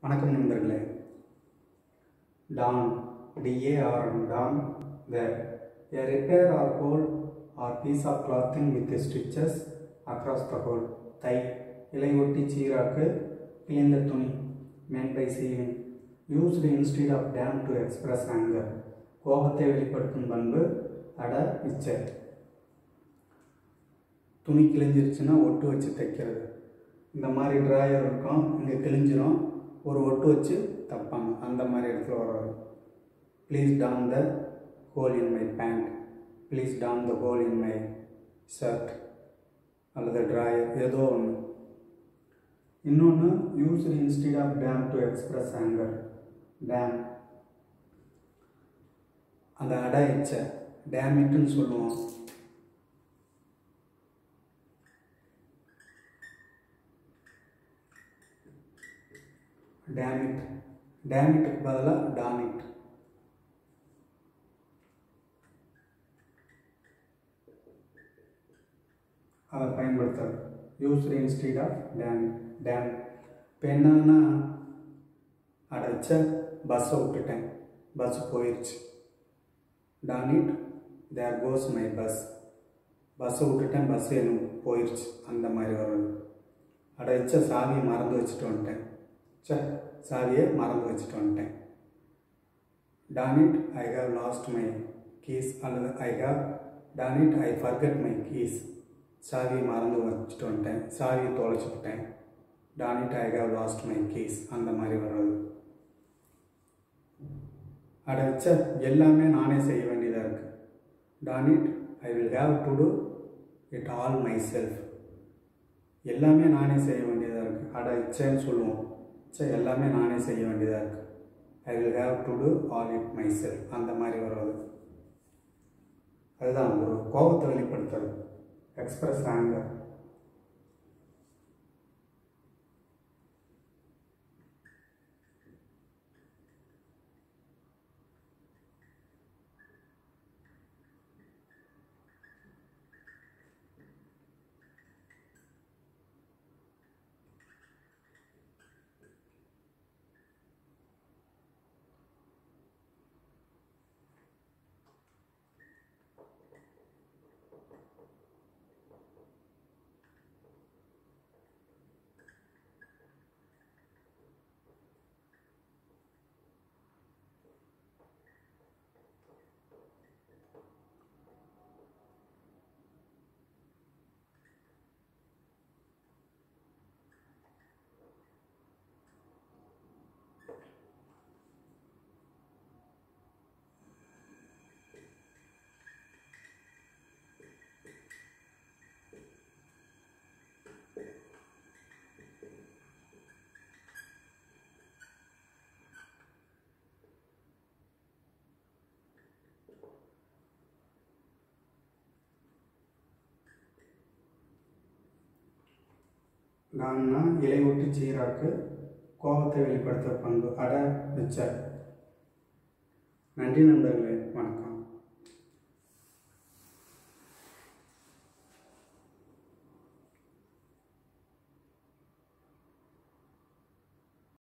வணக்கம் நண்பர்களே darn D A R darn where a repair or hole or piece of clothing with stitches across the hole தை இலை ஒட்டி சீராக்கு கிழிந்த துணி mend by sewing used instead of damn to express anger கோபத்தை வெளிப்படுத்தும் பண்பு அட இச்சை துணி கிழிஞ்சிருச்சுன்னா ஒட்டு வச்சு தைக்கிறது இந்த மாதிரி ட்ராயர் இருக்கும் இங்கே கிழிஞ்சிரும் ஒரு ஒட்டு வச்சு தைப்பாங்க அந்த மாதிரி இடத்துல வராது please darn the hole in my pant please darn the hole in my shirt அல்லது ட்ராயர் ஏதோ ஒன்று இன்னொன்று use instead of damn to express anger damn அந்த அடை இச்ச டேமிட்டுன்னு சொல்லுவோம் டேமிட் டேமிட்டுக்கு பதிலாக டாமிட் அதை பயன்படுத்துறது use instead of damn damn இப்போ என்னன்னா அடைச்ச பஸ்ஸை விட்டுட்டேன் பஸ் போயிடுச்சு டானிட் தேர் கோஸ் மை பஸ் பஸ்ஸை விட்டுட்டேன் பஸ் எனக்கு போயிடுச்சு அந்த மாதிரி வருது அடைச்ச சாவியை மறந்து வச்சுட்டு வந்துட்டேன் சே சாவியை மறந்து வச்சுட்டு வந்துட்டேன் darn it I have lost my keys அல்லது I have darn it I forget my keys சாவியை மறந்து வச்சுட்டு வந்துட்டேன் சாவியை தொலைச்சிக்கிட்டேன் darn it I have lost my keys அந்த மாதிரி வர்றது அடைச்ச எல்லாமே நானே செய்ய வேண்டியதாக இருக்குது darn it I will have to do it all myself எல்லாமே நானே செய்ய வேண்டியதாக இருக்குது அட இச்சைன்னு சொல்லுவோம் சரி எல்லாமே நானே செய்ய வேண்டியதாக இருக்குது I will have to do all it myself அந்த மாதிரி வர்றது அதுதான் ஒரு கோபத்தை வெளிப்படுத்துறது எக்ஸ்பிரஸ் ஆங்கர் நான்னா இலை ஒட்டி சீராக்கு கோபத்தை வெளிப்படுத்த பண்பு அட வச்ச நன்றி நண்பர்களே வணக்கம்